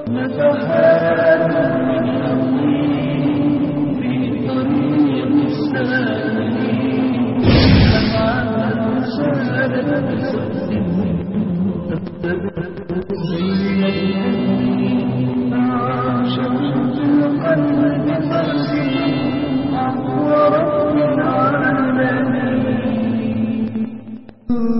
نفحات من يضيء في طريق السالمين لمعة سالت بصدق شمس القلب فرسي عفو رب العالمين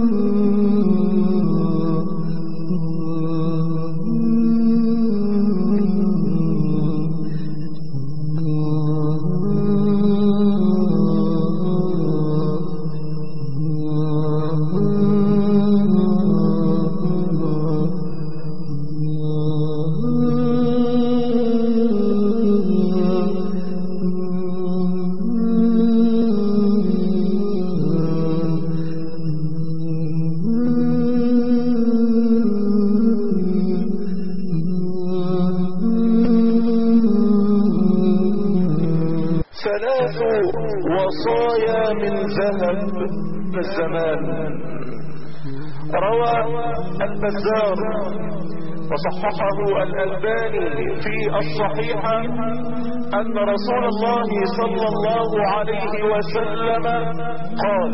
ثلاث وصايا من ذهب الزمان روى البزار وصححه الألباني في الصحيحة أن رسول الله صلى الله عليه وسلم قال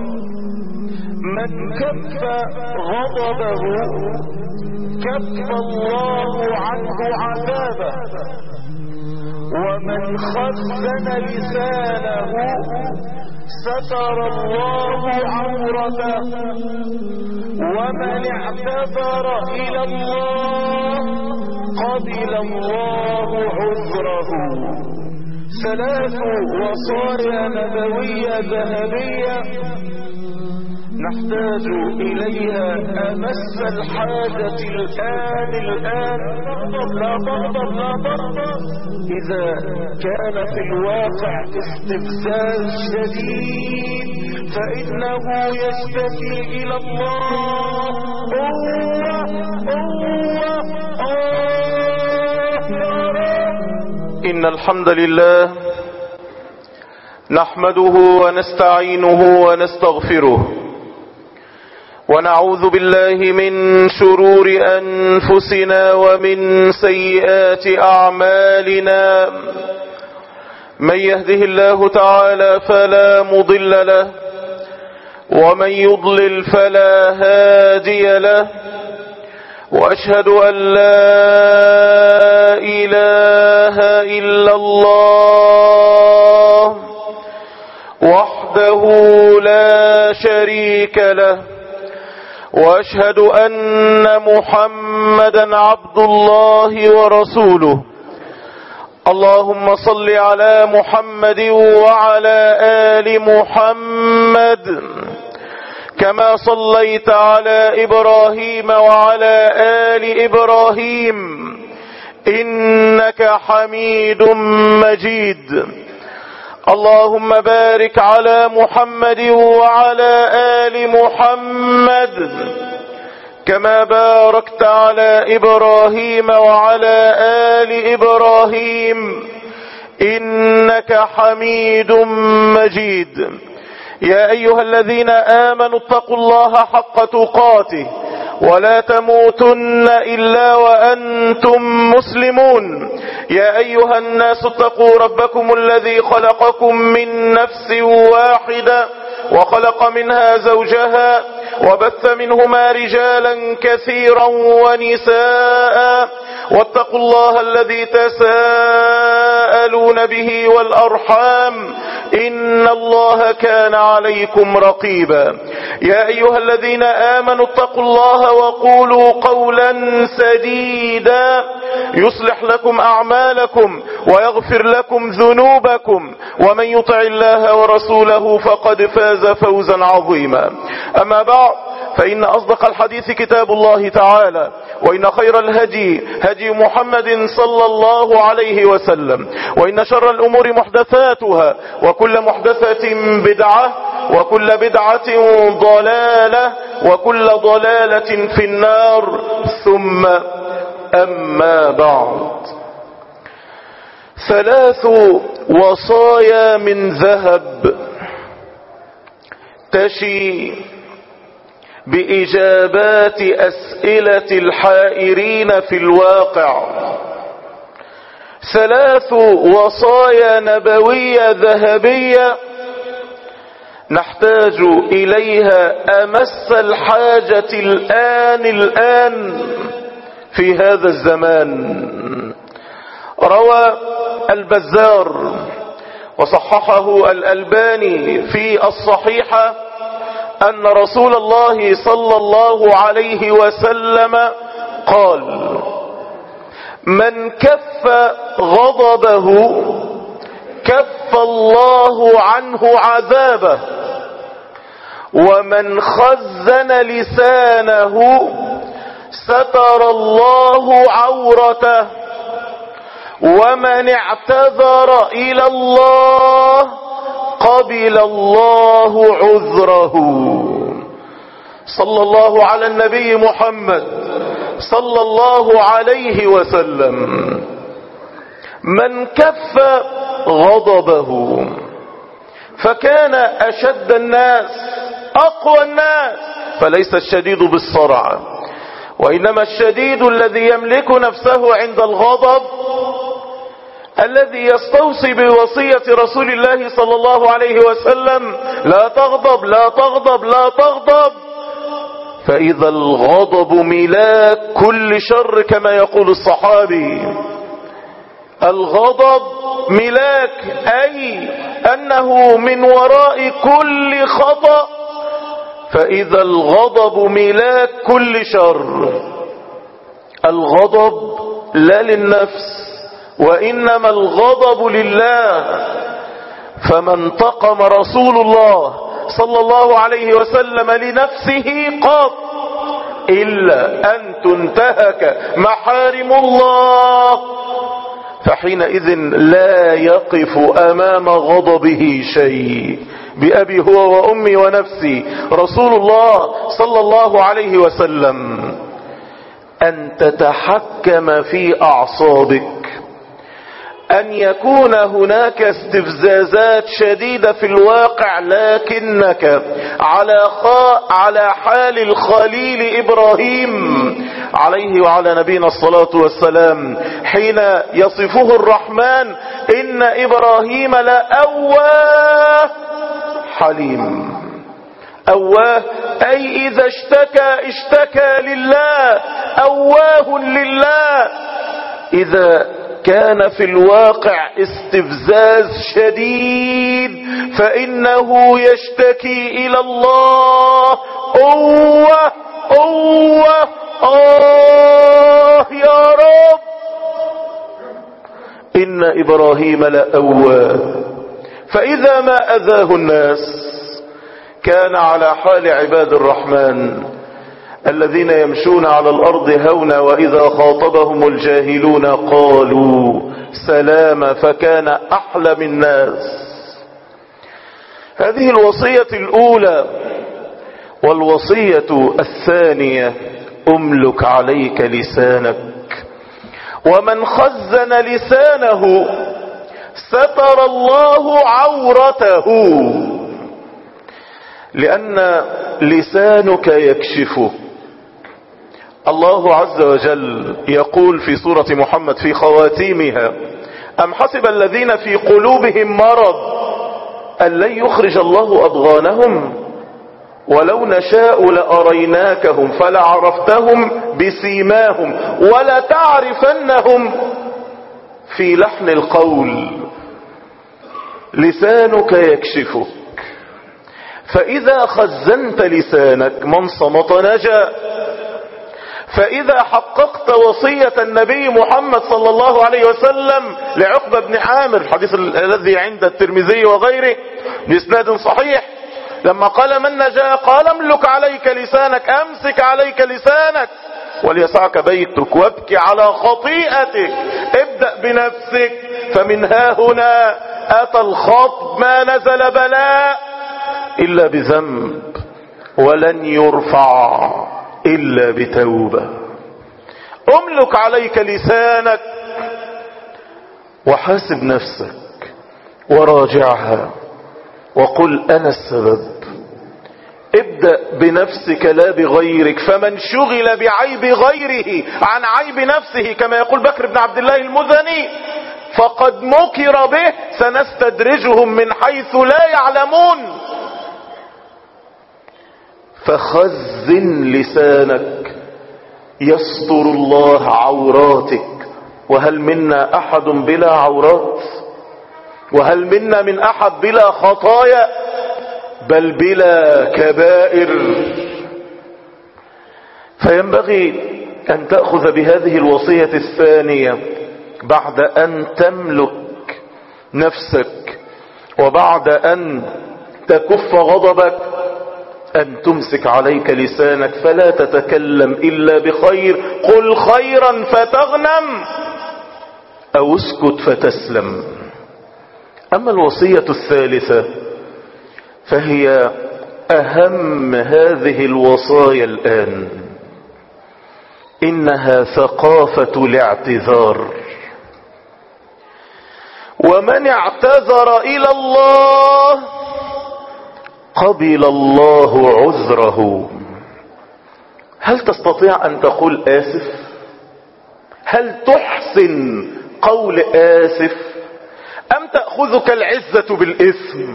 من كف غضبه كف الله عنه عذابه ومن خزن لسانه ستر الله عورته ومن اعتذر الى الله قبل الله عذره ثلاث وصايا نبوية ذهبية نحتاج إليها أمس الحاجة الآن الآن لا تغضب لا تغضب إذا كان في الواقع استفزاز شديد فإنه يشتكي إلى الله قوة قوة آه يا رب إن الحمد لله نحمده ونستعينه ونستغفره ونعوذ بالله من شرور أنفسنا ومن سيئات أعمالنا من يهده الله تعالى فلا مضل له ومن يضلل فلا هادي له وأشهد أن لا إله إلا الله وحده لا شريك له واشهد ان محمدا عبد الله ورسوله اللهم صل على محمد وعلى ال محمد كما صليت على ابراهيم وعلى ال ابراهيم انك حميد مجيد اللهم بارك على محمد وعلى آل محمد كما باركت على إبراهيم وعلى آل إبراهيم إنك حميد مجيد يا أيها الذين آمنوا اتقوا الله حق تقاته ولا تموتن إلا وأنتم مسلمون يا أيها الناس اتقوا ربكم الذي خلقكم من نفس واحدة وخلق منها زوجها وبث منهما رجالا كثيرا ونساء واتقوا الله الذي تساءلون به والأرحام إن الله كان عليكم رقيبا يا أيها الذين آمنوا اتقوا الله وقولوا قولا سديدا يصلح لكم أعمالكم ويغفر لكم ذنوبكم ومن يطع الله ورسوله فقد فاز فوزا عظيما أما بعد فإن أصدق الحديث كتاب الله تعالى وإن خير الهدي هدي محمد صلى الله عليه وسلم وإن شر الأمور محدثاتها وكل محدثة بدعة وكل بدعة ضلالة وكل ضلالة في النار ثم أما بعد ثلاث وصايا من ذهب تشي بإجابات أسئلة الحائرين في الواقع ثلاث وصايا نبوية ذهبية نحتاج إليها أمس الحاجة الآن الآن في هذا الزمان روى البزار وصححه الألباني في الصحيحة أن رسول الله صلى الله عليه وسلم قال من كف غضبه كف الله عنه عذابه ومن خزن لسانه ستر الله عورته ومن اعتذر الى الله قبل الله عذره صلى الله على النبي محمد صلى الله عليه وسلم من كف غضبه فكان اشد الناس اقوى الناس فليس الشديد بالصرع وانما الشديد الذي يملك نفسه عند الغضب الذي يستوصي بوصية رسول الله صلى الله عليه وسلم لا تغضب لا تغضب لا تغضب فإذا الغضب ملاك كل شر كما يقول الصحابي الغضب ملاك أي أنه من وراء كل خطأ فإذا الغضب ملاك كل شر الغضب لا للنفس وإنما الغضب لله فما انتقم رسول الله صلى الله عليه وسلم لنفسه قط إلا أن تنتهك محارم الله فحينئذ لا يقف أمام غضبه شيء بأبي هو وأمي ونفسي رسول الله صلى الله عليه وسلم أن تتحكم في أعصابك أن يكون هناك استفزازات شديدة في الواقع لكنك على خاء على حال الخليل إبراهيم عليه وعلى نبينا الصلاة والسلام حين يصفه الرحمن إن إبراهيم لأواه حليم أواه أي إذا اشتكى اشتكى لله أواه لله إذا كان في الواقع استفزاز شديد فإنه يشتكي إلى الله قوة قوة آه يا رب إن إبراهيم لأواه فإذا ما أذاه الناس كان على حال عباد الرحمن الذين يمشون على الأرض هونا وإذا خاطبهم الجاهلون قالوا سلاما فكان أحلم الناس هذه الوصية الأولى والوصية الثانية أملك عليك لسانك ومن خزن لسانه ستر الله عورته لأن لسانك يكشفك الله عز وجل يقول في سورة محمد في خواتيمها أم حسب الذين في قلوبهم مرض أن لن يخرج الله أضغانهم ولو نشاء لأريناكهم فلعرفتهم بسيماهم ولتعرفنهم في لحن القول لسانك يكشفك فإذا خزنت لسانك من صمت نجا فإذا حققت وصية النبي محمد صلى الله عليه وسلم لعقبة بن عامر الحديث الذي عند الترمذي وغيره بإسناد صحيح لما قال من نجا قال املك عليك لسانك امسك عليك لسانك وليسعك بيتك وابكي على خطيئتك ابدأ بنفسك فمن ها هنا أتى الخط ما نزل بلاء إلا بذنب ولن يرفع إلا بتوبة املك عليك لسانك وحاسب نفسك وراجعها وقل أنا السبب ابدأ بنفسك لا بغيرك فمن شغل بعيب غيره عن عيب نفسه كما يقول بكر بن عبد الله المزني فقد مكر به سنستدرجهم من حيث لا يعلمون فخزن لسانك يستر الله عوراتك وهل منا احد بلا عورات وهل منا من احد بلا خطايا بل بلا كبائر فينبغي ان تأخذ بهذه الوصية الثانية بعد ان تملك نفسك وبعد ان تكف غضبك ان تمسك عليك لسانك فلا تتكلم الا بخير قل خيرا فتغنم او اسكت فتسلم اما الوصية الثالثة فهي اهم هذه الوصايا الان انها ثقافة الاعتذار ومن اعتذر الى الله قبل الله عذره هل تستطيع ان تقول اسف هل تحسن قول اسف ام تأخذك العزة بالاثم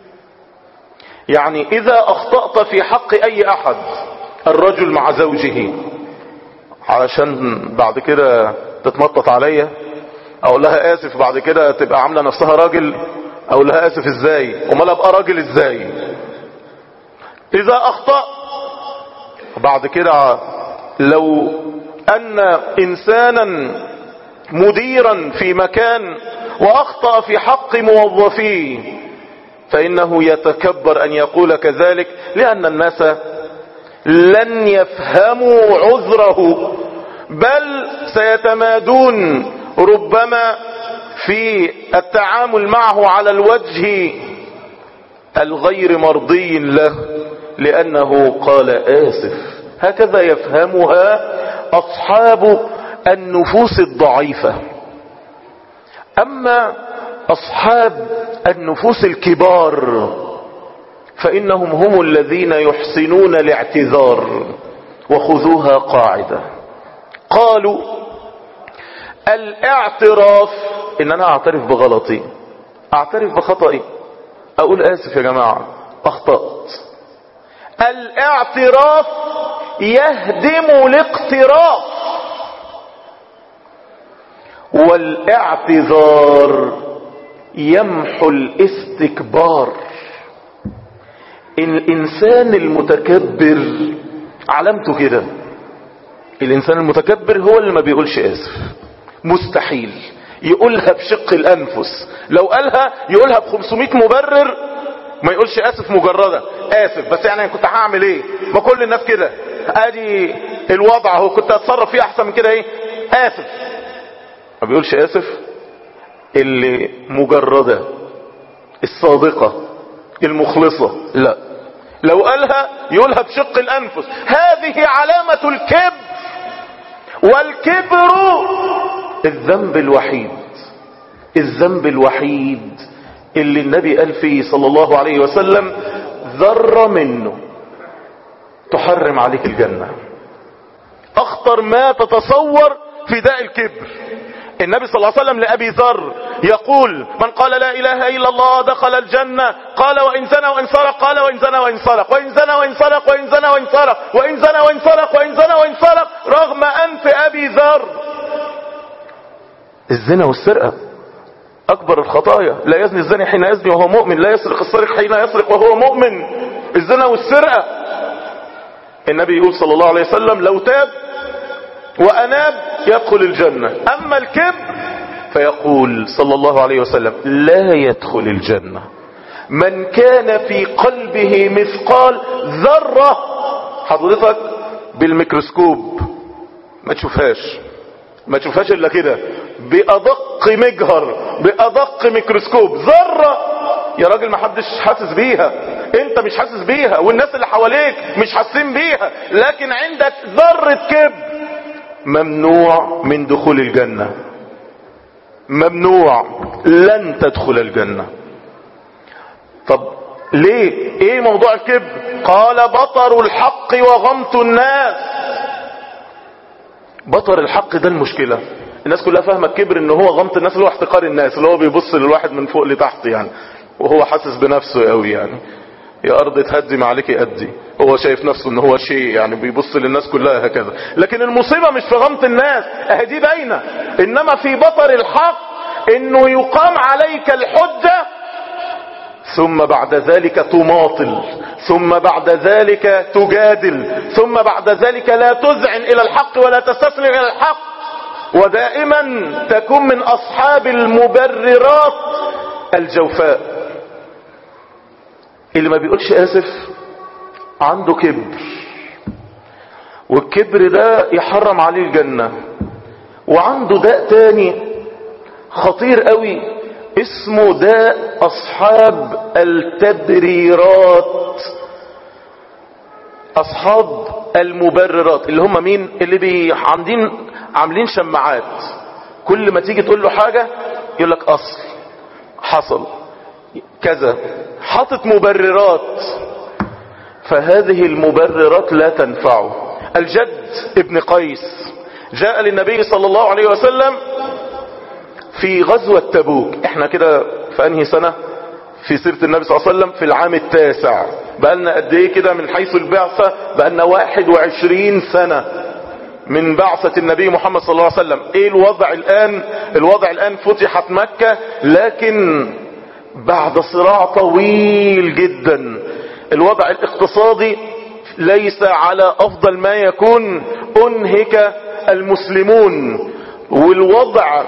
يعني اذا اخطأت في حق اي احد الرجل مع زوجه علشان بعد كده تتمطط عليا اقول لها اسف بعد كده تبقى عامله نفسها راجل اقول لها اسف ازاي امال ابقى راجل ازاي اذا اخطأ بعد كده لو ان انسانا مديرا في مكان واخطأ في حق موظفيه فانه يتكبر ان يقول كذلك لان الناس لن يفهموا عذره بل سيتمادون ربما في التعامل معه على الوجه الغير مرضي له لانه قال اسف هكذا يفهمها اصحاب النفوس الضعيفة اما اصحاب النفوس الكبار فانهم هم الذين يحسنون الاعتذار وخذوها قاعدة قالوا الاعتراف ان انا اعترف بغلطي اعترف بخطئي اقول اسف يا جماعة اخطأت الاعتراف يهدم الاقتراف والاعتذار يمحو الاستكبار الانسان المتكبر علامته كده الانسان المتكبر هو اللي ما بيقولش اسف مستحيل يقولها بشق الانفس لو قالها يقولها ب 500 مبرر ما يقولش اسف مجردة اسف بس يعني كنت هعمل ايه ما كل الناس كده ادي الوضع اهو كنت اتصرف فيه احسن من كده ايه اسف ما بيقولش اسف اللي مجردة الصادقة المخلصة لا لو قالها يقولها بشق الانفس هذه علامة الكبر والكبر الذنب الوحيد الذنب الوحيد اللي النبي قال فيه صلى الله عليه وسلم ذرة منه تحرم عليك الجنة اخطر ما تتصور في داء الكبر النبي صلى الله عليه وسلم لأبي ذر يقول من قال لا إله إلا الله دخل الجنة قال وإن زنى وإن سرق قال وإن زنى وإن سرق وإن زنى وإن سرق وإن زنى وإن سرق وإن زنى وإن سرق وإن زنى وإن سرق رغم أنف أبي ذر الزنا والسرقة أكبر الخطايا لا يزني الزاني حين يزني وهو مؤمن لا يسرق السارق حين يسرق وهو مؤمن الزنا والسرقة النبي يقول صلى الله عليه وسلم لو تاب وأناب يدخل الجنة أما الكبر فيقول صلى الله عليه وسلم لا يدخل الجنة من كان في قلبه مثقال ذرة حضرتك بالميكروسكوب ما تشوفهاش ما تشوفهاش الا كده بأدق مجهر بأدق ميكروسكوب ذرة يا راجل ما حدش حاسس بيها انت مش حاسس بيها والناس اللي حواليك مش حاسين بيها لكن عندك ذرة كبر ممنوع من دخول الجنة ممنوع لن تدخل الجنة طب ليه ايه موضوع الكبر قال بطر الحق وغمت الناس بطر الحق ده المشكلة الناس كلها فاهمة الكبر ان هو غمط الناس اللي هو احتقار الناس اللي هو بيبص للواحد من فوق لتحت يعني وهو حاسس بنفسه قوي يعني يا ارض تهدي ما عليك ادي هو شايف نفسه ان هو شيء يعني بيبص للناس كلها هكذا لكن المصيبة مش في غمط الناس اهي دي باينة انما في بطر الحق انه يقام عليك الحجة ثم بعد ذلك تماطل ثم بعد ذلك تجادل ثم بعد ذلك لا تذعن الى الحق ولا تستسلم الى الحق ودائما تكون من اصحاب المبررات الجوفاء اللي ما بيقولش اسف عنده كبر والكبر ده يحرم عليه الجنة وعنده داء تاني خطير قوي اسمه داء اصحاب التبريرات اصحاب المبررات اللي هم مين اللي بي عاملين عاملين شماعات كل ما تيجي تقول له حاجة يقول لك اصل حصل كذا حاطط مبررات فهذه المبررات لا تنفعه الجد ابن قيس جاء للنبي صلى الله عليه وسلم في غزوة تبوك احنا كده في انهي سنة في سيرة النبي صلى الله عليه وسلم في العام التاسع بقالنا قد ايه كده من حيث البعثة بقالنا واحد وعشرين سنة من بعثة النبي محمد صلى الله عليه وسلم ايه الوضع الان الوضع الان فتحت مكة لكن بعد صراع طويل جدا الوضع الاقتصادي ليس على افضل ما يكون انهك المسلمون والوضع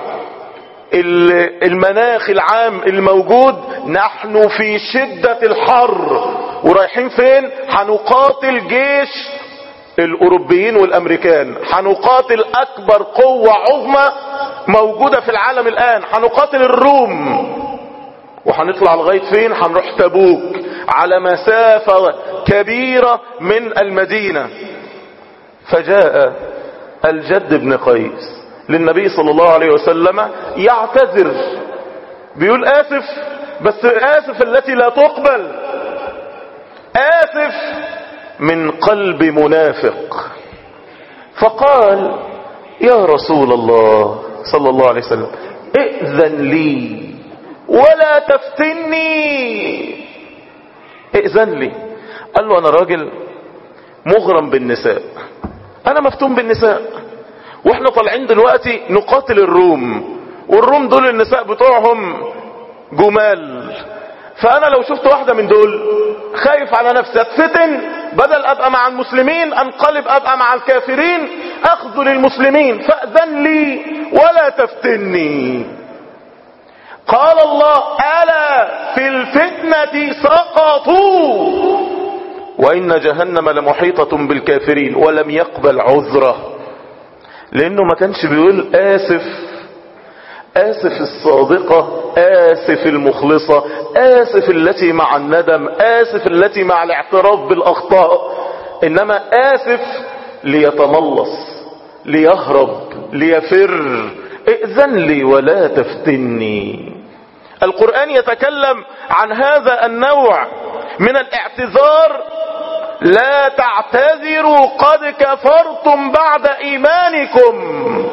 المناخ العام الموجود نحن في شدة الحر ورايحين فين هنقاتل جيش الاوروبيين والامريكان هنقاتل اكبر قوة عظمى موجودة في العالم الان هنقاتل الروم وهنطلع لغاية فين هنروح تبوك على مسافة كبيرة من المدينة فجاء الجد بن قيس للنبي صلى الله عليه وسلم يعتذر بيقول آسف بس آسف التي لا تقبل آسف من قلب منافق فقال يا رسول الله صلى الله عليه وسلم ائذن لي ولا تفتني ائذن لي قال له انا راجل مغرم بالنساء انا مفتون بالنساء واحنا طالعين دلوقتي نقاتل الروم والروم دول النساء بتوعهم جمال فانا لو شفت واحدة من دول خايف على نفسي اتفتن بدل ابقى مع المسلمين انقلب ابقى مع الكافرين اخذ للمسلمين فاذن لي ولا تفتني قال الله الا في الفتنة سقطوا وان جهنم لمحيطة بالكافرين ولم يقبل عذره لانه ما كانش بيقول اسف اسف الصادقة اسف المخلصة اسف التي مع الندم اسف التي مع الاعتراف بالاخطاء انما اسف ليتملص ليهرب ليفر ائذن لي ولا تفتني القرآن يتكلم عن هذا النوع من الاعتذار لا تعتذروا قد كفرتم بعد ايمانكم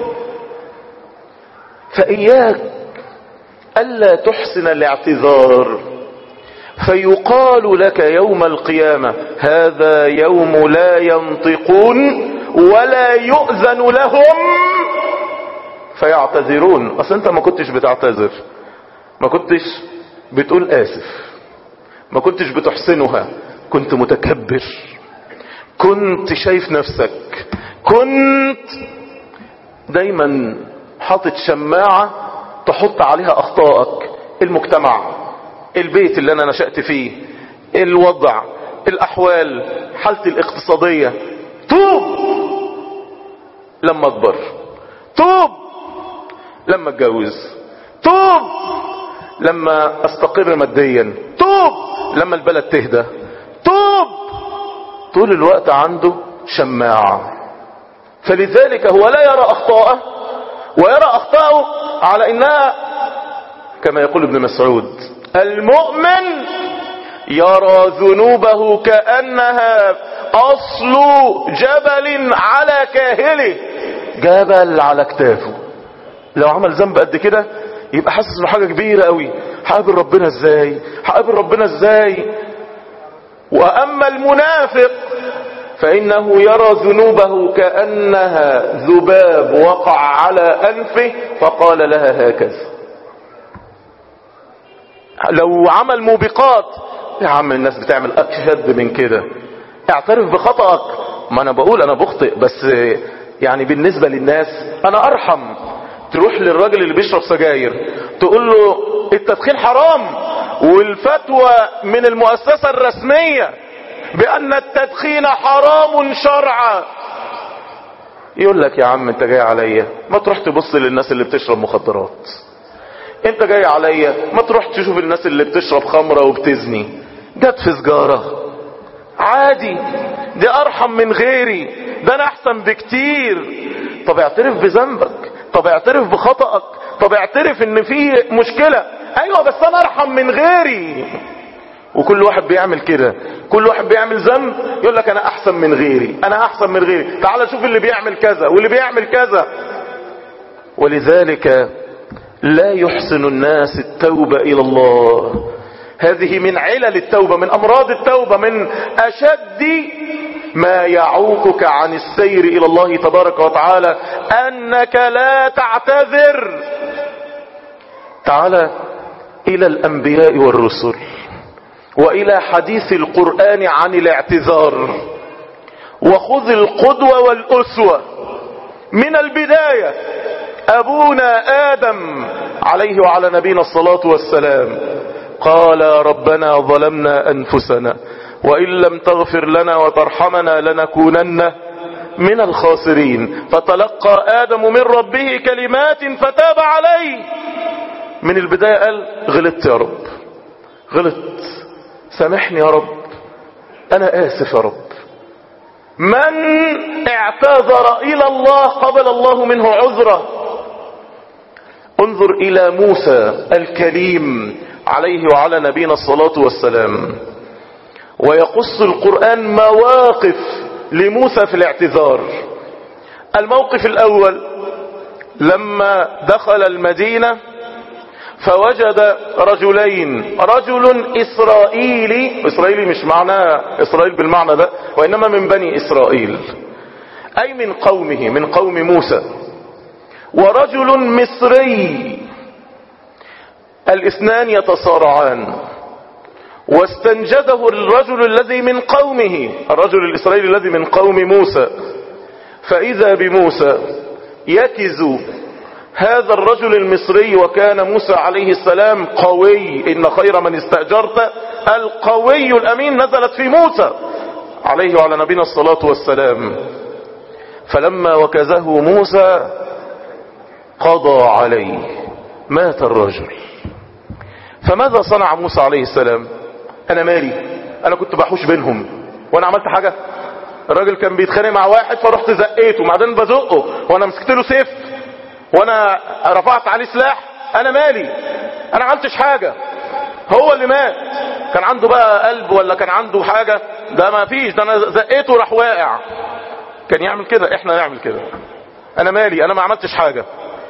فاياك الا تحسن الاعتذار فيقال لك يوم القيامة هذا يوم لا ينطقون ولا يؤذن لهم فيعتذرون اصل انت ما كنتش بتعتذر ما كنتش بتقول اسف ما كنتش بتحسنها كنت متكبر كنت شايف نفسك كنت دايما حاطط شماعة تحط عليها اخطائك المجتمع البيت اللي انا نشأت فيه الوضع الاحوال حالتي الاقتصادية توب لما اكبر توب لما اتجوز توب لما استقر ماديا توب لما البلد تهدى توب طول الوقت عنده شماعة فلذلك هو لا يرى اخطاءه ويرى اخطاءه على انها كما يقول ابن مسعود المؤمن يرى ذنوبه كأنها اصل جبل على كاهله جبل على كتافه لو عمل ذنب قد كده يبقى حاسس انه حاجة كبيرة قوي هقابل ربنا ازاي هقابل ربنا ازاي واما المنافق فانه يرى ذنوبه كأنها ذباب وقع على انفه فقال لها هكذا لو عمل موبقات يا عم الناس بتعمل اشد من كده اعترف بخطأك ما انا بقول انا بخطئ بس يعني بالنسبة للناس انا ارحم تروح للراجل اللي بيشرب سجاير تقول له التدخين حرام والفتوى من المؤسسة الرسمية بان التدخين حرام شرعا يقول لك يا عم انت جاي عليا ما تروح تبص للناس اللي بتشرب مخدرات انت جاي عليا ما تروح تشوف الناس اللي بتشرب خمرة وبتزني جت في سجارة عادي دي ارحم من غيري ده انا احسن بكتير طب اعترف بذنبك طب اعترف بخطأك طب اعترف ان في مشكلة ايوه بس انا ارحم من غيري وكل واحد بيعمل كده كل واحد بيعمل ذنب يقول لك انا احسن من غيري انا احسن من غيري تعال شوف اللي بيعمل كذا واللي بيعمل كذا ولذلك لا يحسن الناس التوبة الى الله هذه من علل التوبة من امراض التوبة من اشد ما يعوقك عن السير الى الله تبارك وتعالى انك لا تعتذر تعال الى الانبياء والرسل والى حديث القرآن عن الاعتذار وخذ القدوة والاسوة من البداية ابونا ادم عليه وعلى نبينا الصلاة والسلام قال ربنا ظلمنا انفسنا وان لم تغفر لنا وترحمنا لنكونن من الخاسرين فتلقى ادم من ربه كلمات فتاب عليه من البداية قال غلطت يا رب غلطت سامحني يا رب انا اسف يا رب من اعتذر الى الله قبل الله منه عذره انظر الى موسى الكريم عليه وعلى نبينا الصلاة والسلام ويقص القرآن مواقف لموسى في الاعتذار الموقف الاول لما دخل المدينة فوجد رجلين رجل اسرائيلي اسرائيلي مش معنى اسرائيل بالمعنى ده وانما من بني اسرائيل اي من قومه من قوم موسى ورجل مصري الاثنان يتصارعان واستنجده الرجل الذي من قومه الرجل الاسرائيلي الذي من قوم موسى فاذا بموسى يكز هذا الرجل المصري وكان موسى عليه السلام قوي ان خير من استأجرت القوي الامين نزلت في موسى عليه وعلى نبينا الصلاة والسلام فلما وكزه موسى قضى عليه مات الرجل فماذا صنع موسى عليه السلام انا مالي انا كنت بحوش بينهم وانا عملت حاجة الراجل كان بيتخانق مع واحد فرحت زقيته وبعدين بزقه وانا مسكت له سيف وانا رفعت عليه سلاح انا مالي انا عملتش حاجة هو اللي مات كان عنده بقى قلب ولا كان عنده حاجة ده ما فيش ده انا زقيته راح واقع كان يعمل كده احنا نعمل كده انا مالي انا ما عملتش حاجة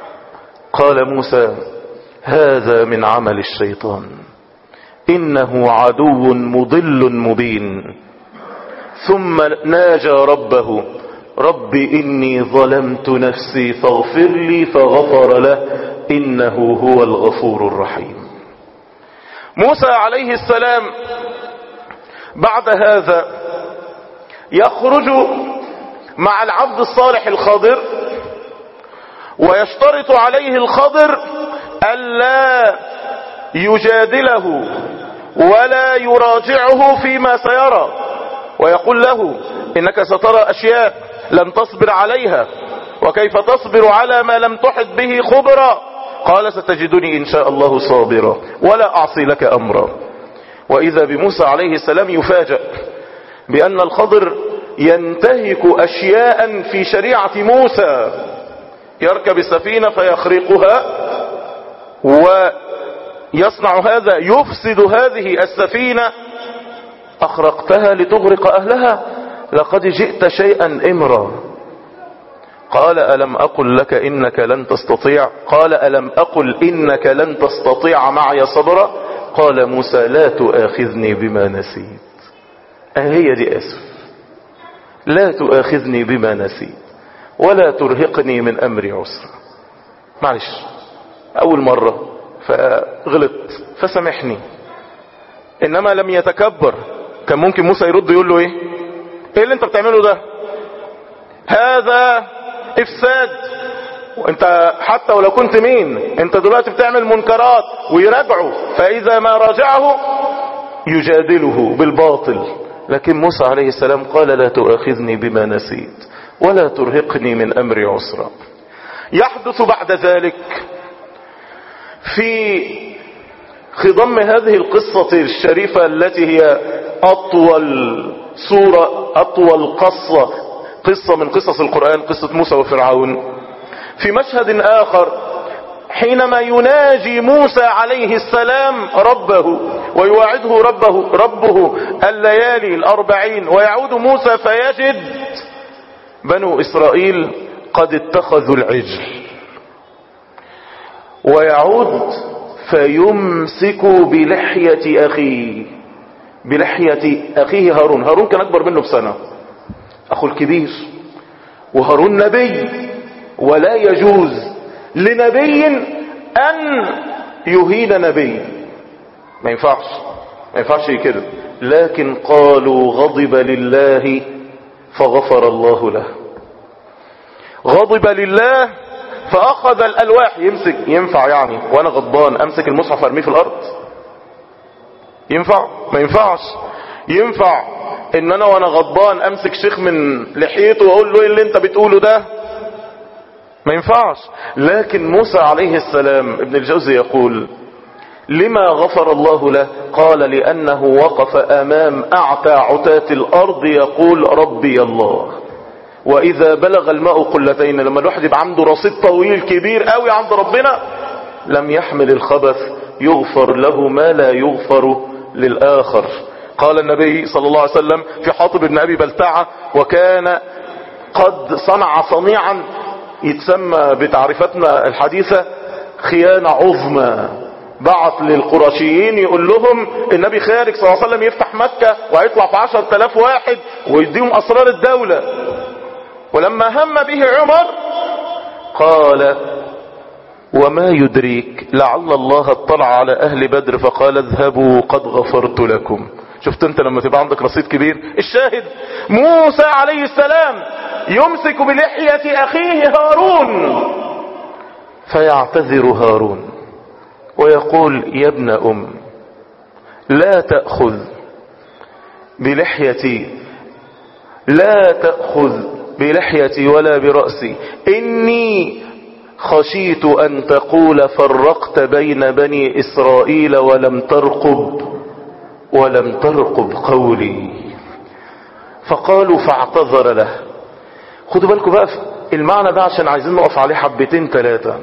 قال موسى هذا من عمل الشيطان انه عدو مضل مبين ثم ناجى ربه رب اني ظلمت نفسي فاغفر لي فغفر له انه هو الغفور الرحيم موسى عليه السلام بعد هذا يخرج مع العبد الصالح الخضر ويشترط عليه الخضر ألا يجادله ولا يراجعه فيما سيرى ويقول له إنك سترى أشياء لن تصبر عليها وكيف تصبر على ما لم تحط به خبرا قال ستجدني إن شاء الله صابرا ولا أعصي لك أمرا وإذا بموسى عليه السلام يفاجأ بأن الخضر ينتهك أشياء في شريعة موسى يركب السفينة فيخرقها ويصنع هذا يفسد هذه السفينة أخرقتها لتغرق أهلها لقد جئت شيئا إمرا قال ألم أقل لك إنك لن تستطيع قال ألم أقل إنك لن تستطيع معي صبرا قال موسى لا تؤاخذني بما نسيت أهي دي أسف لا تؤاخذني بما نسيت ولا ترهقني من أمري عسرا معلش أول مرة فغلط فسامحني إنما لم يتكبر كان ممكن موسى يرد يقول له إيه إيه اللي أنت بتعمله ده هذا إفساد وانت حتى ولو كنت مين انت دلوقتي بتعمل منكرات ويراجعه فاذا ما راجعه يجادله بالباطل لكن موسى عليه السلام قال لا تؤاخذني بما نسيت ولا ترهقني من امري عسرا يحدث بعد ذلك في خضم هذه القصة الشريفة التي هي اطول سورة اطول قصة قصة من قصص القرآن قصة موسى وفرعون في مشهد آخر حينما يناجي موسى عليه السلام ربه ويواعده ربه, ربه الليالي الأربعين ويعود موسى فيجد بنو إسرائيل قد اتخذوا العجل ويعود فيمسك بلحية أخيه بلحية أخيه هارون هارون كان أكبر منه بسنة أخو الكبير وهارون نبي ولا يجوز لنبي ان يهين نبي ما ينفعش ما ينفعش كده لكن قالوا غضب لله فغفر الله له غضب لله فاخذ الالواح يمسك ينفع يعني وانا غضبان امسك المصحف ارميه في الارض ينفع ما ينفعش ينفع ان انا وانا غضبان امسك شيخ من لحيته واقول له ايه اللي انت بتقوله ده ما ينفعش لكن موسى عليه السلام ابن الجوزي يقول لما غفر الله له قال لأنه وقف أمام أعتى عتاة الأرض يقول ربي الله وإذا بلغ الماء قلتين لما الواحد يبقى عنده رصيد طويل كبير قوي عند ربنا لم يحمل الخبث يغفر له ما لا يغفر للآخر قال النبي صلى الله عليه وسلم في حاطب بن أبي بلتعة وكان قد صنع صنيعا يتسمى بتعريفتنا الحديثة خيانة عظمى بعت للقرشيين يقول لهم النبي خارج صلى الله عليه وسلم يفتح مكة وهيطلع في عشر تلاف واحد ويديهم اسرار الدولة ولما هم به عمر قال وما يدريك لعل الله اطلع على اهل بدر فقال اذهبوا قد غفرت لكم شفت انت لما تبقى عندك رصيد كبير الشاهد موسى عليه السلام يمسك بلحية اخيه هارون فيعتذر هارون ويقول يا ابن ام لا تأخذ بلحيتي لا تأخذ بلحيتي ولا برأسي اني خشيت ان تقول فرقت بين بني اسرائيل ولم ترقب ولم ترقب قولي فقالوا فاعتذر له خدوا بالكم بقى المعنى ده عشان عايزين نقف عليه حبتين ثلاثة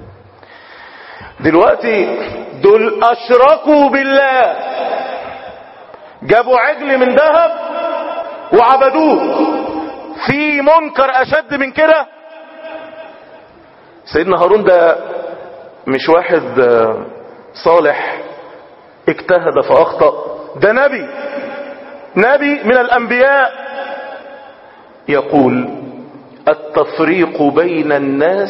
دلوقتي دول اشركوا بالله جابوا عجل من ذهب وعبدوه في منكر اشد من كده سيدنا هارون ده مش واحد صالح اجتهد فاخطأ ده نبي نبي من الانبياء يقول التفريق بين الناس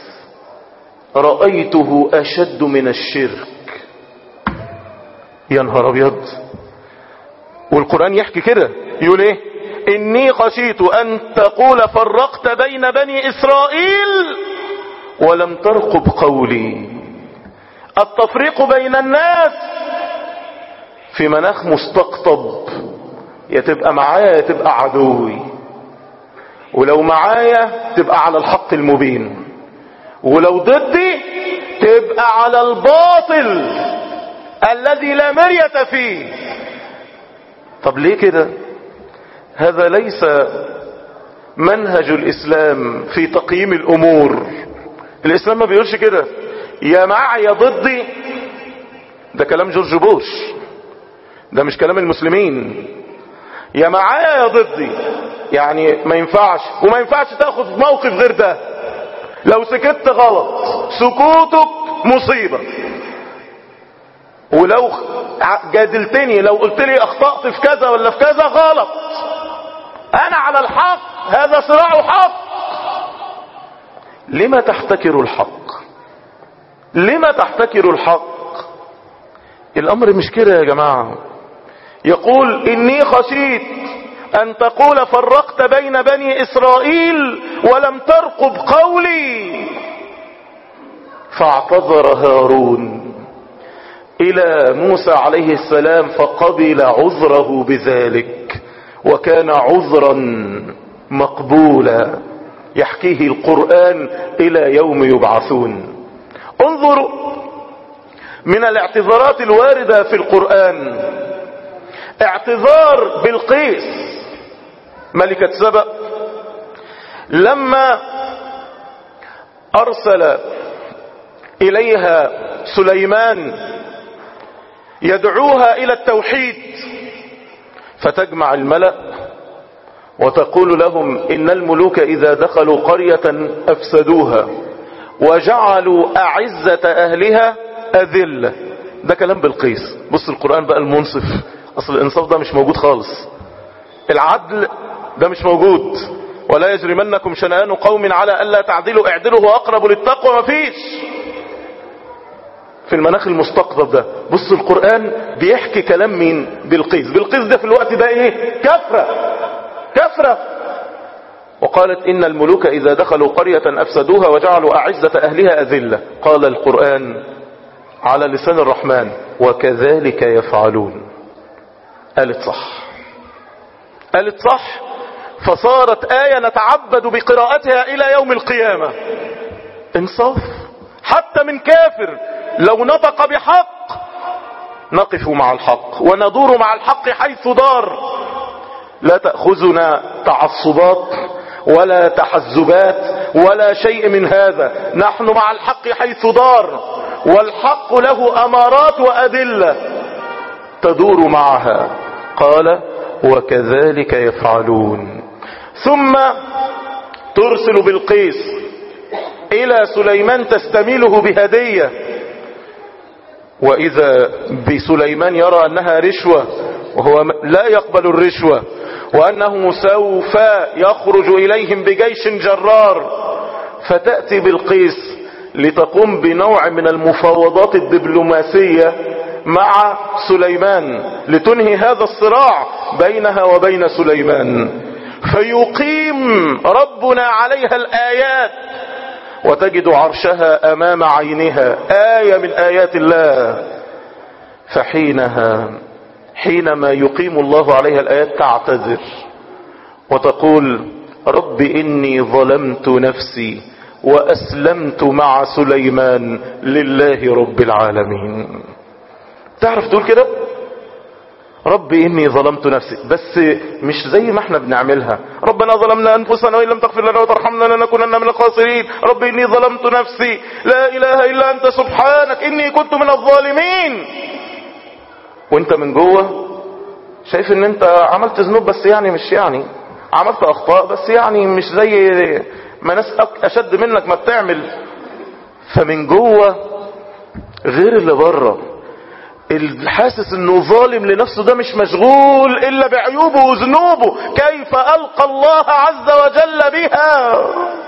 رأيته اشد من الشرك يا نهار ابيض والقرآن يحكي كده يقول ايه اني خشيت ان تقول فرقت بين بني اسرائيل ولم ترقب قولي التفريق بين الناس في مناخ مستقطب يا تبقى معايا يا تبقى عدوي ولو معايا تبقى على الحق المبين ولو ضدي تبقى على الباطل الذي لا مرية فيه طب ليه كده هذا ليس منهج الاسلام في تقييم الامور الاسلام ما بيقولش كده يا معي يا ضدي ده كلام جورج بوش ده مش كلام المسلمين يا معايا يا ضدي يعني ما ينفعش وما ينفعش تاخذ موقف غير ده لو سكت غلط سكوتك مصيبة ولو جادلتني لو قلت لي اخطأت في كذا ولا في كذا غلط انا على الحق هذا صراع حق لما تحتكر الحق لما تحتكر الحق الامر مش كده يا جماعة يقول اني خشيت ان تقول فرقت بين بني اسرائيل ولم ترقب قولي فاعتذر هارون الى موسى عليه السلام فقبل عذره بذلك وكان عذرا مقبولا يحكيه القرآن الى يوم يبعثون انظروا من الاعتذارات الواردة في القرآن اعتذار بالقيس ملكة سبأ لما ارسل اليها سليمان يدعوها الى التوحيد فتجمع الملأ وتقول لهم ان الملوك اذا دخلوا قرية افسدوها وجعلوا اعزة اهلها اذلة ده كلام بالقيس بص القرآن بقى المنصف اصل الانصاف ده مش موجود خالص العدل ده مش موجود ولا يجرمنكم شنآن قوم على الا تعدلوا اعدلوا هو اقرب للتقوى مفيش في المناخ المستقطب ده بص القرآن بيحكي كلام مين بالقيس بالقيس ده في الوقت ده ايه كفرة كفرة وقالت ان الملوك اذا دخلوا قرية افسدوها وجعلوا اعزة اهلها اذلة قال القرآن على لسان الرحمن وكذلك يفعلون قالت صح قالت صح فصارت آية نتعبد بقراءتها الى يوم القيامة انصاف حتى من كافر لو نطق بحق نقف مع الحق وندور مع الحق حيث دار لا تأخذنا تعصبات ولا تحزبات ولا شيء من هذا نحن مع الحق حيث دار والحق له أمارات وأدلة تدور معها قال وكذلك يفعلون ثم ترسل بالقيس الى سليمان تستميله بهدية واذا بسليمان يرى انها رشوة وهو لا يقبل الرشوة وانه سوف يخرج اليهم بجيش جرار فتأتي بالقيس لتقوم بنوع من المفاوضات الدبلوماسية مع سليمان لتنهي هذا الصراع بينها وبين سليمان فيقيم ربنا عليها الآيات وتجد عرشها امام عينها آية من آيات الله فحينها حينما يقيم الله عليها الآيات تعتذر وتقول رب إني ظلمت نفسي وأسلمت مع سليمان لله رب العالمين تعرف تقول كده ربي اني ظلمت نفسي بس مش زي ما احنا بنعملها ربنا ظلمنا انفسنا وان لم تغفر لنا وترحمنا لنكونن من الخاسرين ربي اني ظلمت نفسي لا اله الا انت سبحانك اني كنت من الظالمين وانت من جوه شايف ان انت عملت ذنوب بس يعني مش يعني عملت اخطاء بس يعني مش زي ما ناس اشد منك ما بتعمل فمن جوه غير اللي بره الحاسس انه ظالم لنفسه ده مش مشغول الا بعيوبه وذنوبه كيف القى الله عز وجل بها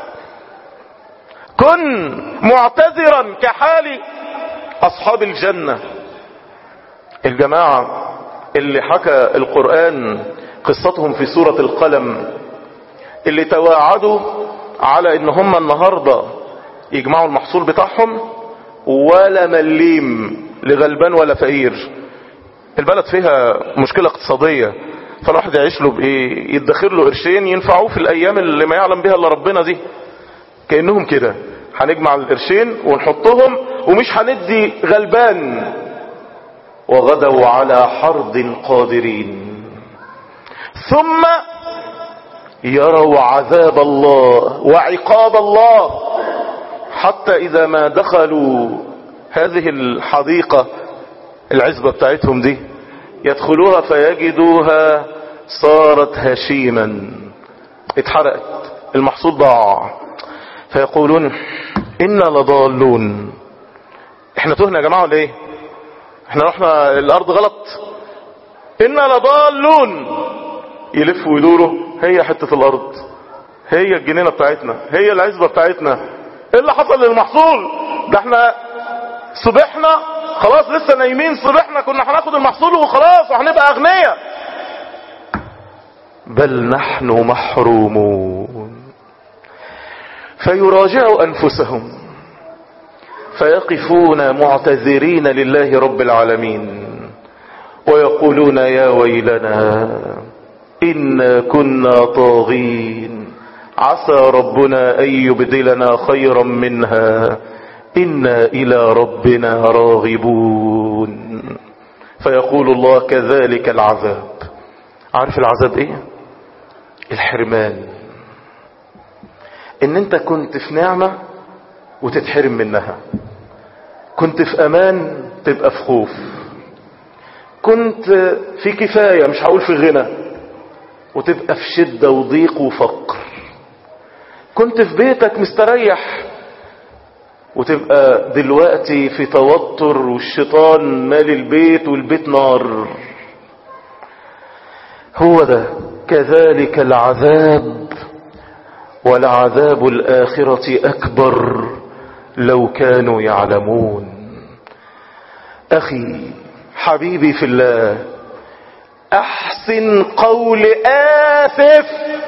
كن معتذرا كحال اصحاب الجنة الجماعة اللي حكى القرآن قصتهم في سورة القلم اللي تواعدوا على ان هم النهاردة يجمعوا المحصول بتاعهم ولا مليم لغلبان ولا فقير البلد فيها مشكلة اقتصادية فالواحد يعيش له بايه يدخر له قرشين ينفعوه في الايام اللي ما يعلم بها الا ربنا دي كأنهم كده هنجمع القرشين ونحطهم ومش هندي غلبان وغدوا على حرد قادرين ثم يروا عذاب الله وعقاب الله حتى اذا ما دخلوا هذه الحديقة العزبة بتاعتهم دي يدخلوها فيجدوها صارت هشيما اتحرقت المحصول ضاع فيقولون إنا لضالون احنا تهنا يا جماعة ولا ايه احنا رحنا الارض غلط إنا لضالون يلفوا ويدوروا هي حتة الارض هي الجنينة بتاعتنا هي العزبة بتاعتنا ايه اللي حصل للمحصول ده احنا صبحنا خلاص لسه نايمين صبحنا كنا هناخد المحصول وخلاص وهنبقى اغنياء بل نحن محرومون فيراجعوا انفسهم فيقفون معتذرين لله رب العالمين ويقولون يا ويلنا إنا كنا طاغين عسى ربنا أن يبدلنا خيرا منها إنا إلى ربنا راغبون فيقول الله كذلك العذاب عارف العذاب ايه الحرمان ان انت كنت في نعمة وتتحرم منها كنت في امان تبقى في خوف كنت في كفاية مش هقول في غنى وتبقى في شدة وضيق وفقر كنت في بيتك مستريح وتبقى دلوقتي في توتر والشيطان مال البيت والبيت نار هو ده كذلك العذاب ولعذاب الآخرة أكبر لو كانوا يعلمون أخي حبيبي في الله أحسن قول آسف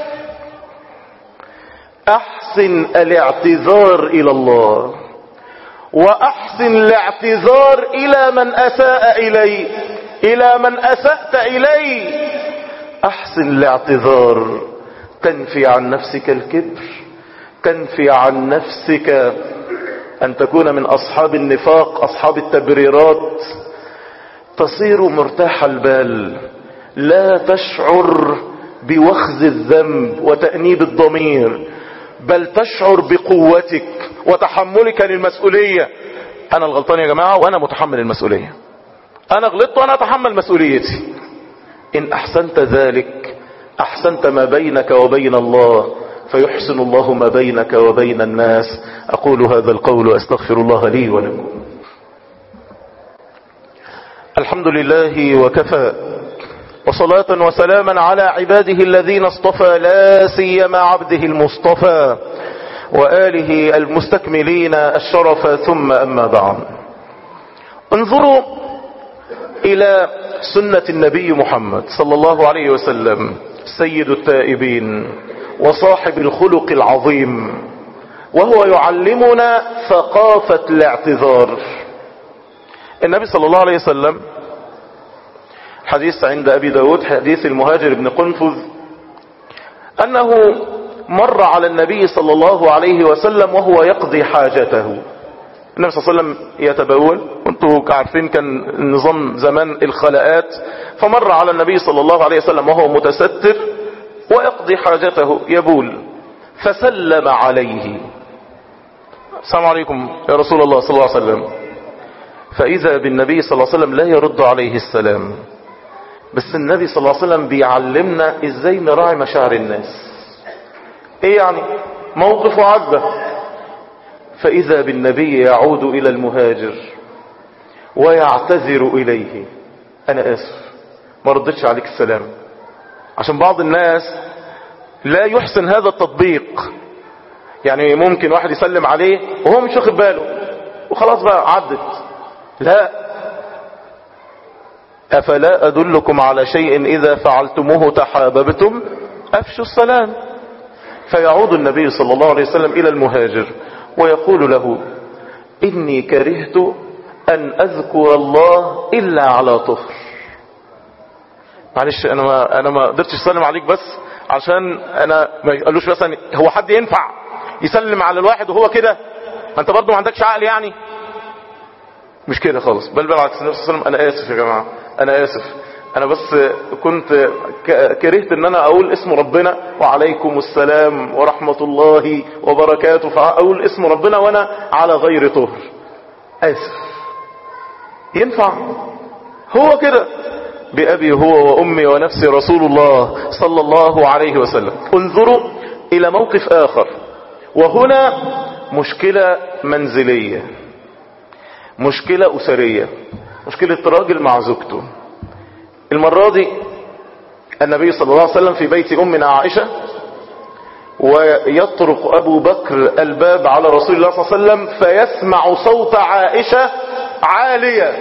أحسن الاعتذار إلى الله وأحسن الاعتذار إلى من أساء إلي إلى من أسأت إلي أحسن الاعتذار تنفي عن نفسك الكبر تنفي عن نفسك أن تكون من أصحاب النفاق أصحاب التبريرات تصير مرتاح البال لا تشعر بوخز الذنب وتأنيب الضمير بل تشعر بقوتك وتحملك للمسؤولية أنا الغلطان يا جماعة وأنا متحمل المسؤولية أنا غلطت وأنا أتحمل مسؤوليتي إن أحسنت ذلك أحسنت ما بينك وبين الله فيحسن الله ما بينك وبين الناس أقول هذا القول وأستغفر الله لي ولكم الحمد لله وكفى وصلاة وسلاما على عباده الذين اصطفى لا سيما عبده المصطفى وآله المستكملين الشرف ثم أما بعد انظروا إلى سنة النبي محمد صلى الله عليه وسلم سيد التائبين وصاحب الخلق العظيم وهو يعلمنا ثقافة الاعتذار النبي صلى الله عليه وسلم حديث عند أبي داود حديث المهاجر بن قنفذ أنه مر على النبي صلى الله عليه وسلم وهو يقضي حاجته النبي صلى الله عليه وسلم يتبول وانتم عارفين كان نظام زمان الخلاءات فمر على النبي صلى الله عليه وسلم وهو متستر ويقضي حاجته يبول فسلم عليه السلام عليكم يا رسول الله صلى الله عليه وسلم فإذا بالنبي صلى الله عليه وسلم لا يرد عليه السلام بس النبي صلى الله عليه وسلم بيعلمنا ازاي نراعي مشاعر الناس ايه يعني موقف عدى فاذا بالنبي يعود الى المهاجر ويعتذر اليه انا اسف ما ردتش عليك السلام عشان بعض الناس لا يحسن هذا التطبيق يعني ممكن واحد يسلم عليه وهو مش واخد باله وخلاص بقى عدت لا أفلا أدلكم على شيء إذا فعلتموه تحاببتم أفشوا السلام فيعود النبي صلى الله عليه وسلم إلى المهاجر ويقول له إني كرهت أن أذكر الله إلا على طهر معلش أنا ما, أنا ما قدرتش أسلم عليك بس عشان أنا ما يقولوش مثلا هو حد ينفع يسلم على الواحد وهو كده ما أنت برضه ما عندكش عقل يعني مش كده خالص بل بالعكس النبي صلى الله عليه وسلم انا اسف يا جماعه انا اسف انا بس كنت كرهت ان انا اقول اسم ربنا وعليكم السلام ورحمه الله وبركاته فاقول اسم ربنا وانا على غير طهر اسف ينفع هو كده بأبي هو وأمي ونفسي رسول الله صلى الله عليه وسلم انظروا الى موقف اخر وهنا مشكلة منزلية مشكلة اسرية مشكلة راجل مع زوجته المرة دي النبي صلى الله عليه وسلم في بيت امنا عائشة ويطرق ابو بكر الباب على رسول الله صلى الله عليه وسلم فيسمع صوت عائشة عالية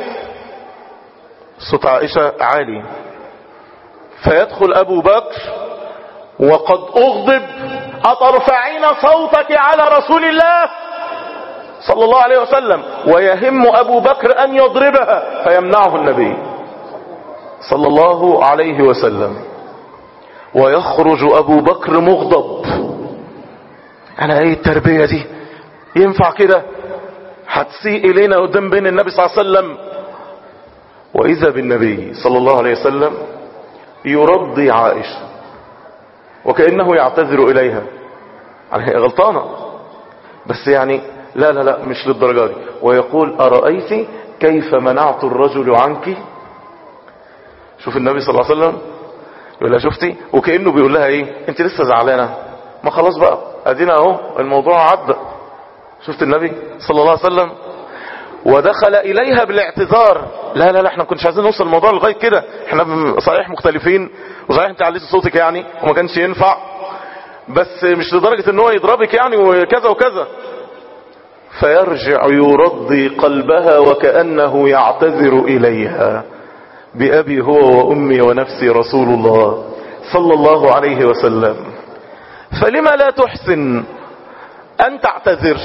صوت عائشة عالي فيدخل ابو بكر وقد اغضب اترفعين صوتك على رسول الله صلى الله عليه وسلم ويهم ابو بكر ان يضربها فيمنعه النبي صلى الله عليه وسلم ويخرج ابو بكر مغضب انا ايه التربية دي ينفع كده هتسيء الينا قدام بين النبي صلى الله عليه وسلم واذا بالنبي صلى الله عليه وسلم يرضي عائشة وكأنه يعتذر اليها يعني هي غلطانة بس يعني لا لا لا مش للدرجة دي ويقول أرأيت كيف منعت الرجل عنك شوف النبي صلى الله عليه وسلم يقول لها شفتي وكأنه بيقول لها ايه انت لسه زعلانة ما خلاص بقى ادينا اهو الموضوع عدى شفت النبي صلى الله عليه وسلم ودخل اليها بالاعتذار لا لا لا احنا ما كناش عايزين نوصل الموضوع لغايه كده احنا صحيح مختلفين وصحيح انت عليتي صوتك يعني وما كانش ينفع بس مش لدرجه ان هو يضربك يعني وكذا وكذا فيرجع يرضي قلبها وكانه يعتذر اليها بأبي هو وأمي ونفسي رسول الله صلى الله عليه وسلم فلما لا تحسن أن تعتذر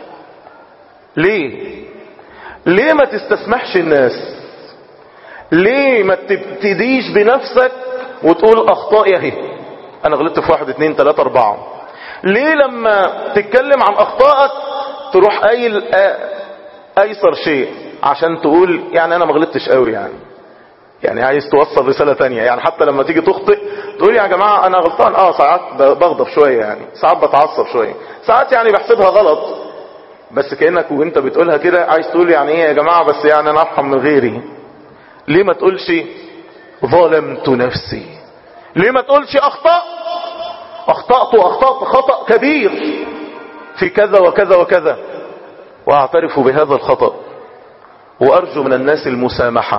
ليه ليه ما تستسمحش الناس ليه ما تبتديش بنفسك وتقول أخطائي اهي أنا غلطت في واحد اتنين تلاتة أربعة ليه لما تتكلم عن أخطائك تروح قايل أيسر شيء عشان تقول يعني أنا ما غلطتش قوي يعني يعني عايز توصل رسالة تانية يعني حتى لما تيجي تخطئ تقول يا جماعة انا غلطان اه ساعات بغضب شوية يعني ساعات بتعصب شوية ساعات يعني بحسبها غلط بس كأنك وانت بتقولها كده عايز تقول يعني ايه يا جماعة بس يعني انا افهم من غيري ليه ما تقولش ظلمت نفسي ليه ما تقولش اخطأ اخطأت واخطأت خطأ كبير في كذا وكذا وكذا واعترف بهذا الخطأ وارجو من الناس المسامحة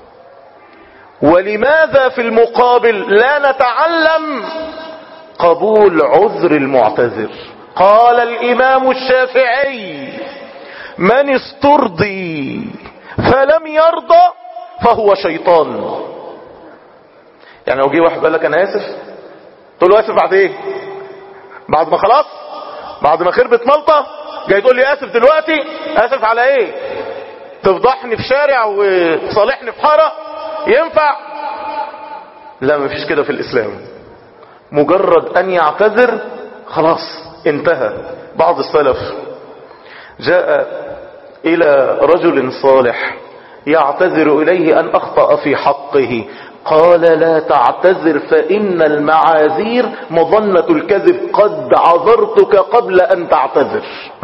ولماذا في المقابل لا نتعلم قبول عذر المعتذر قال الامام الشافعي من استرضي فلم يرضى فهو شيطان يعني لو جه واحد قال لك انا اسف تقول له اسف بعد ايه بعد ما خلاص بعد ما خربت ملطة جاي تقول لي اسف دلوقتي اسف على ايه تفضحني في شارع وتصالحني في حاره ينفع لا مفيش كده في الاسلام مجرد ان يعتذر خلاص انتهى بعض السلف جاء الى رجل صالح يعتذر اليه ان اخطأ في حقه قال لا تعتذر فان المعاذير مظنة الكذب قد عذرتك قبل ان تعتذر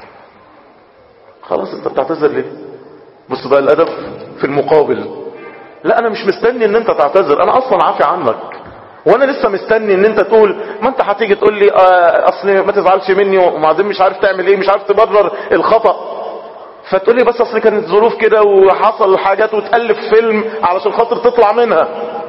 خلاص انت بتعتذر ليه بص بقى الادب في المقابل لا انا مش مستني ان انت تعتذر انا اصلا عافي عنك وانا لسه مستني ان انت تقول ما انت هتيجي تقول لي آه اصل ما تزعلش مني وبعدين مش عارف تعمل ايه مش عارف تبرر الخطأ فتقول لي بس اصل كانت ظروف كده وحصل حاجات وتألف فيلم علشان خاطر تطلع منها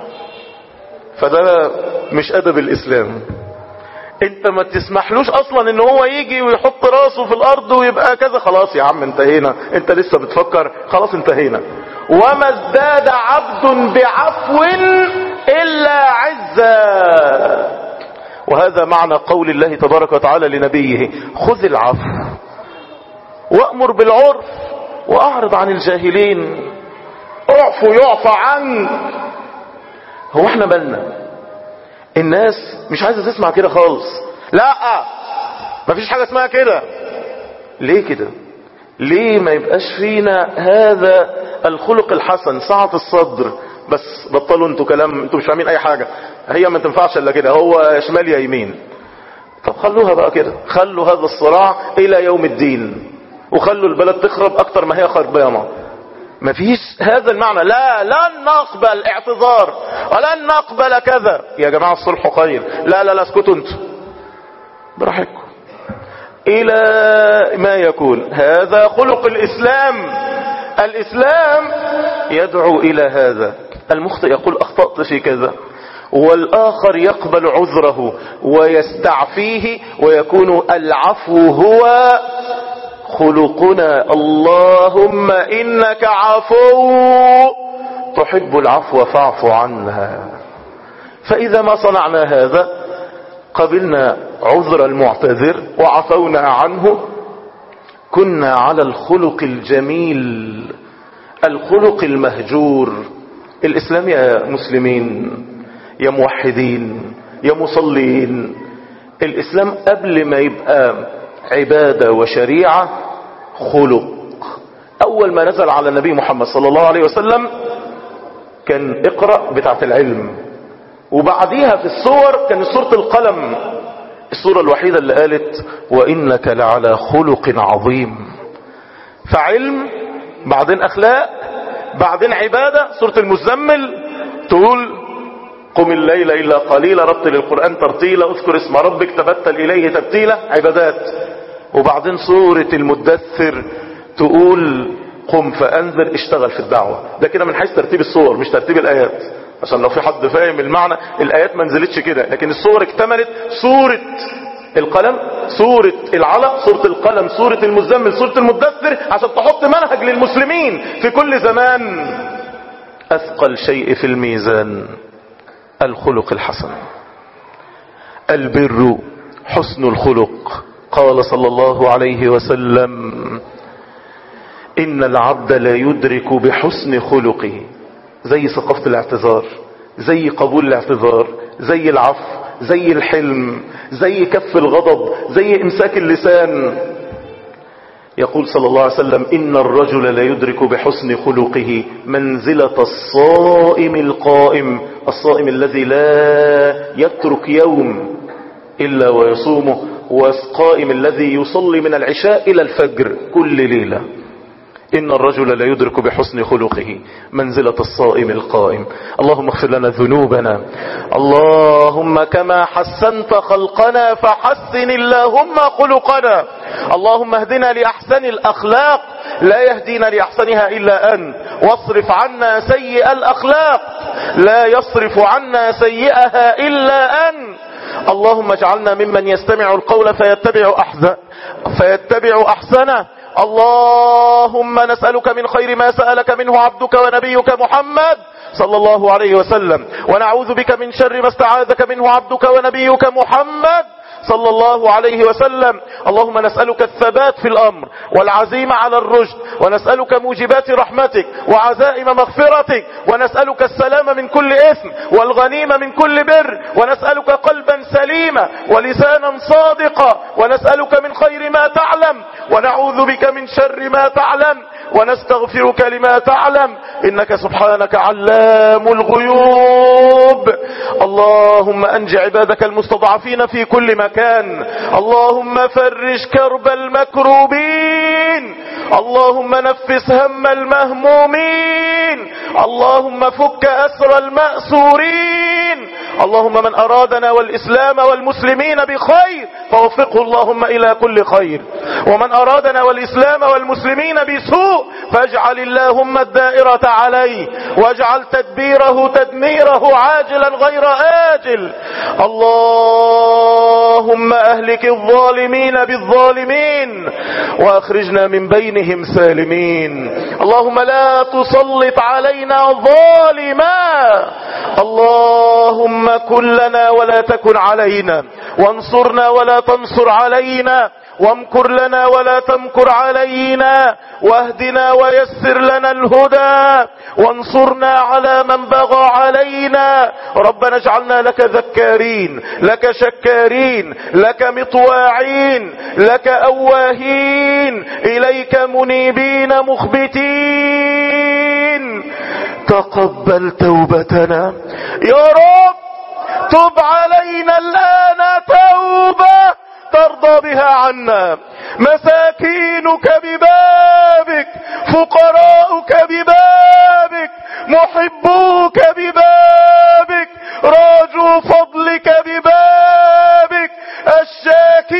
فده مش ادب الاسلام انت ما تسمحلوش اصلا ان هو يجي ويحط راسه في الارض ويبقى كذا خلاص يا عم انتهينا انت لسه بتفكر خلاص انتهينا وما ازداد عبد بعفو الا عزا وهذا معنى قول الله تبارك وتعالى لنبيه خذ العفو وامر بالعرف واعرض عن الجاهلين اعفو يعفى عنك هو احنا مالنا الناس مش عايزه تسمع كده خالص لا مفيش حاجه اسمها كده ليه كده ليه ما يبقاش فينا هذا الخلق الحسن سعة الصدر بس بطلوا انتوا كلام انتوا مش فاهمين اي حاجة هي ما تنفعش الا كده هو شمال يا يمين طب خلوها بقى كده خلوا هذا الصراع الى يوم الدين وخلوا البلد تخرب اكتر ما هي خربانه مفيش هذا المعنى لا لن نقبل اعتذار ولن نقبل كذا يا جماعة الصلح خير لا لا لا اسكتوا انتوا براحتكم الى ما يكون هذا خلق الاسلام الاسلام يدعو الى هذا المخطئ يقول اخطأت في كذا والاخر يقبل عذره ويستعفيه ويكون العفو هو خلقنا اللهم انك عفو تحب العفو فاعف عنا فاذا ما صنعنا هذا قبلنا عذر المعتذر وعفونا عنه كنا على الخلق الجميل الخلق المهجور الاسلام يا مسلمين يا موحدين يا مصلين الاسلام قبل ما يبقى عبادة وشريعة خلق اول ما نزل على النبي محمد صلى الله عليه وسلم كان اقرأ بتاعت العلم وبعديها في الصور كان سورة القلم السورة الوحيدة اللي قالت وإنك لعلى خلق عظيم فعلم بعدين أخلاق بعدين عبادة سورة المزمل تقول قم الليل إلا قليلا رتل القرآن ترتيلا اذكر اسم ربك تبتل إليه تبتيلا عبادات وبعدين سورة المدثر تقول قم فأنذر اشتغل في الدعوة ده كده من حيث ترتيب الصور مش ترتيب الآيات عشان لو في حد فاهم المعنى الآيات ما نزلتش كده لكن الصور اكتملت سورة القلم سورة العلق سورة القلم سورة المزمل سورة المدثر عشان تحط منهج للمسلمين في كل زمان أثقل شيء في الميزان الخلق الحسن البر حسن الخلق قال صلى الله عليه وسلم إن العبد لا يدرك بحسن خلقه زي ثقافة الاعتذار زي قبول الاعتذار زي العفو زي الحلم زي كف الغضب زي امساك اللسان يقول صلى الله عليه وسلم إن الرجل لا يدرك بحسن خلقه منزلة الصائم القائم الصائم الذي لا يترك يوم إلا ويصومه والقائم الذي يصلي من العشاء إلى الفجر كل ليلة إن الرجل لا يدرك بحسن خلقه منزلة الصائم القائم اللهم اغفر لنا ذنوبنا اللهم كما حسنت خلقنا فحسن اللهم خلقنا اللهم اهدنا لأحسن الأخلاق لا يهدينا لأحسنها إلا أنت واصرف عنا سيء الأخلاق لا يصرف عنا سيئها إلا أنت اللهم اجعلنا ممن يستمع القول فيتبع أحسن فيتبع أحسنه اللهم نسألك من خير ما سألك منه عبدك ونبيك محمد صلى الله عليه وسلم ونعوذ بك من شر ما استعاذك منه عبدك ونبيك محمد صلى الله عليه وسلم اللهم نسألك الثبات في الأمر والعزيمة على الرشد ونسألك موجبات رحمتك وعزائم مغفرتك ونسألك السلام من كل إثم والغنيمة من كل بر ونسألك قلبا سليما ولسانا صادقا ونسألك من خير ما تعلم ونعوذ بك من شر ما تعلم ونستغفرك لما تعلم إنك سبحانك علام الغيوب اللهم أنج عبادك المستضعفين في كل مكان اللهم فرج كرب المكروبين اللهم نفس هم المهمومين اللهم فك أسر المأسورين اللهم من أرادنا والإسلام والمسلمين بخير فوفقه اللهم إلى كل خير ومن أرادنا والإسلام والمسلمين بسوء فاجعل اللهم الدائرة عليه واجعل تدبيره تدميره عاجلا غير آجل اللهم أهلك الظالمين بالظالمين وأخرجنا من بينهم سالمين اللهم لا تسلط علينا ظالما اللهم كن لنا ولا تكن علينا وانصرنا ولا تنصر علينا وامكر لنا ولا تمكر علينا واهدنا ويسر لنا الهدى وانصرنا على من بغى علينا ربنا اجعلنا لك ذكارين لك شكارين لك مطواعين لك أواهين إليك منيبين مخبتين تقبل توبتنا يا رب تب علينا الآن توبة ترضى بها عنا مساكينك ببابك فقراؤك ببابك محبوك ببابك راجو فضلك ببابك الشاكر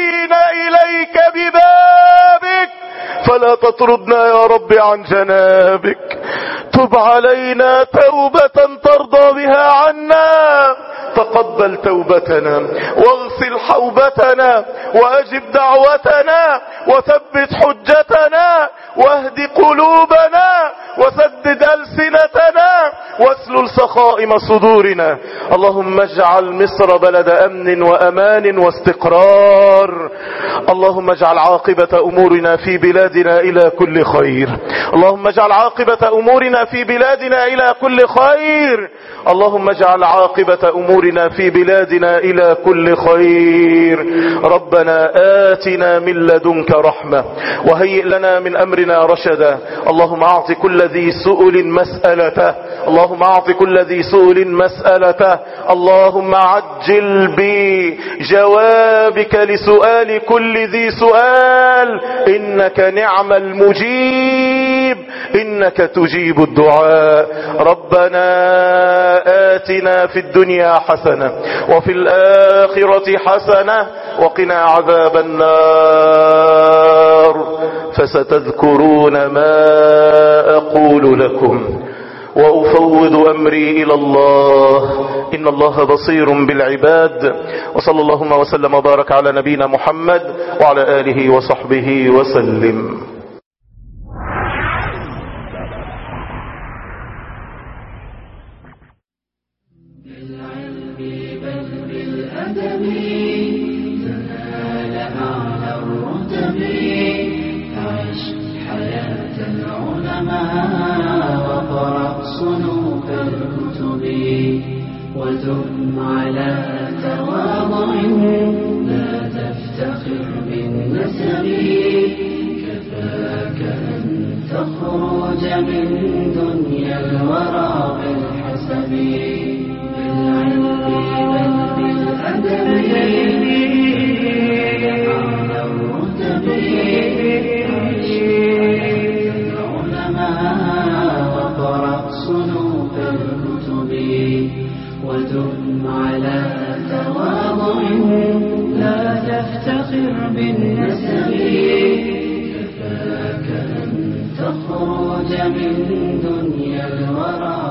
تطردنا يا رب عن جنابك تب علينا توبة ترضى بها عنا تقبل توبتنا واغسل حوبتنا واجب دعوتنا وثبت حجتنا واهد قلوبنا وسدد ألسنتنا واسلل سخائم صدورنا اللهم اجعل مصر بلد أمن وأمان واستقرار اللهم اجعل عاقبة أمورنا في بلادنا إلى كل خير اللهم اجعل عاقبة أمورنا في بلادنا إلى كل خير اللهم اجعل عاقبة أمورنا في بلادنا إلى كل خير ربنا آتنا من لدنك رحمة وهيئ لنا من أمرنا رشدا اللهم أعط كل ذي سؤل مسألته اللهم أعط كل ذي سؤل مسألته اللهم عجل بجوابك لسؤال كل ذي سؤال إنك نعم المجيب إنك تجيب الدعاء ربنا آتنا في الدنيا حسنة وفي الآخرة حسنة وقنا عذاب النار فستذكرون ما أقول لكم وأفوض أمري إلى الله إن الله بصير بالعباد وصلى اللهم وسلم وبارك على نبينا محمد وعلى آله وصحبه وسلم بالعلم بل بالأدب تنال أعلى الرتب عش حياة العلماء وقرأ صنوف الكتب ودم على تواضع لا تفتخر بالنسب كفاك أن تخرج من دنيا الورى بالحسب بالعلم بل بالأدب على الرتب عش حياة العلماء وقرأ صنوف الكتب ودم على تواضع لا تفتخر بالنسب كفاك أن تخرج من دنيا الورى